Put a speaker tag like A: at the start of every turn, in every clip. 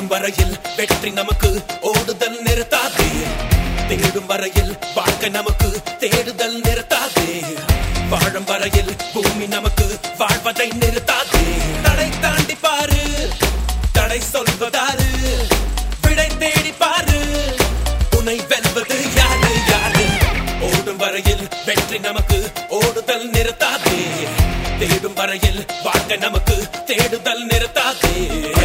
A: ஓடும் வரையில் வெற்றி நமக்கு ஓடுதல் நிறுத்தாதே தேடும் வரையில் வாழ்க்கை நமக்கு தேடுதல் நிறுத்தாதே வாழும் வரையில் பூமி நமக்கு வாழ்வதை நிறுத்தாதே தடை தாண்டி பாரு தடை சொல்வதாரு விடை தேடி பாரு உன்னை வெல்வது யாரு யாரு ஓடும் வரையில் வெற்றி நமக்கு ஓடுதல் நிறுத்தாதே தேடும் வரையில் வாழ்க்கை நமக்கு தேடுதல் நிறுத்தாதே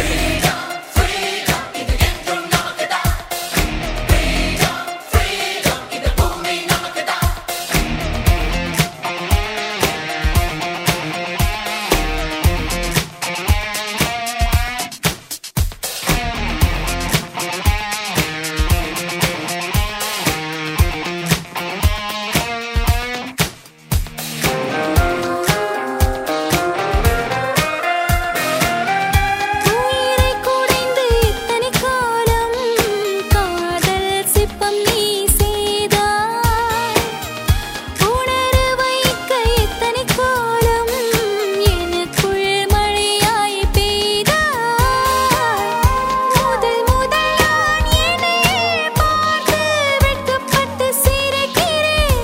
B: உயிரை குடைந்து இத்தனை காலம் காதல் சிப்பம் நீ செய்தாய் உணர வைக்க இத்தனை காலம் எனக்குள் மழையாய் பெய்தாய் முதல் முதல் நான் என்னை பார்த்து வெட்கப்பட்டு சிரிக்கிறேன்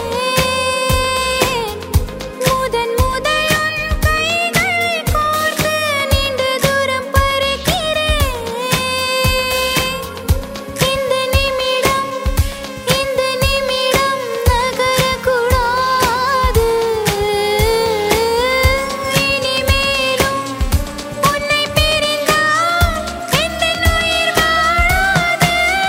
B: முதன் முதல் உன் கைகளை கோர்த்து நீண்ட தூரம் பறக்கிறேன் இந்த நிமிடம் இந்த நிமிடம் நகரக்கூடாது இனிமேலும் உன்னை பிரிந்தால் எந்த உயிர் வாழாது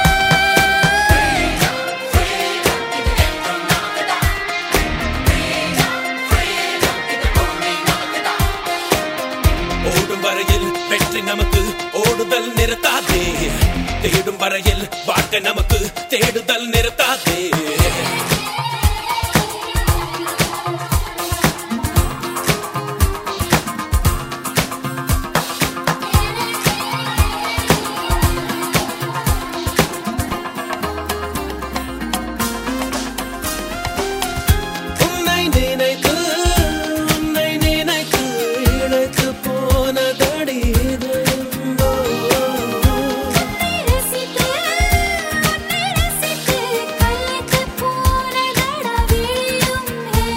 A: ஓடும் வரையில் வெற்றி நமக்கு ஓடுதல் நிறுத்தாதே தேடும் வரையில் வாழ்க்கை நமக்கு தேடுதல் நிறுத்தாதே உன்னை நினைத்து உன்னை நினைத்து இழைத்து போனதடி இதயம்போ.
B: ரசித்து உன்னை ரசித்து கலைத்து போனதடா விழியும்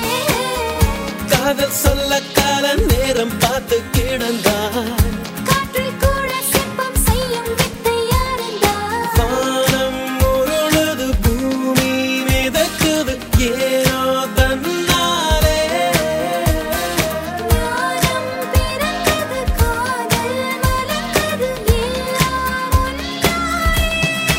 A: காதல் சொல்ல கால நேரம் பார்த்து கிடந்தான்
B: காற்றில் கூட சிற்பம் செய்யும் வித்தை யாருந்தான்
A: வானம் உருளுது பூமி மிதக்குது ஏனோ தன்னாலே
B: ஞானம் பிறந்தது காதல் மலர்ந்தது எல்லாம் ஒன்றாய்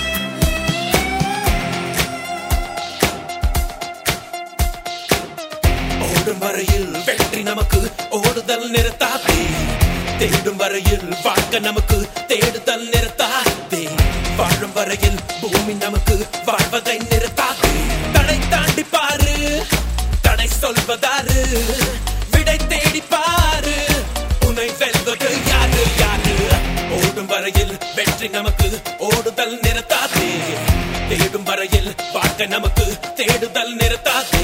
A: ஓடும் வரையில் வெற்றி நமக்கு ஓடுதல் நிறுத்தாதே தேடும் வரையில் வாழ்க்கை நமக்கு தேடுதல் நிறுத்தாதே வாழும் வரையில் பூமி நமக்கு வாழ்வதை நிறுத்தாதே தடை தாண்டி பாரு தடை சொல்வதாரு விடை தேடி பாரு உன்னை வெல்வது யாரு யாரு ஓடும் வரையில் வெற்றி நமக்கு ஓடுதல் நிறுத்தாதே தேடும் வரையில் வாழ்க்கை நமக்கு தேடுதல் நிறுத்தாதே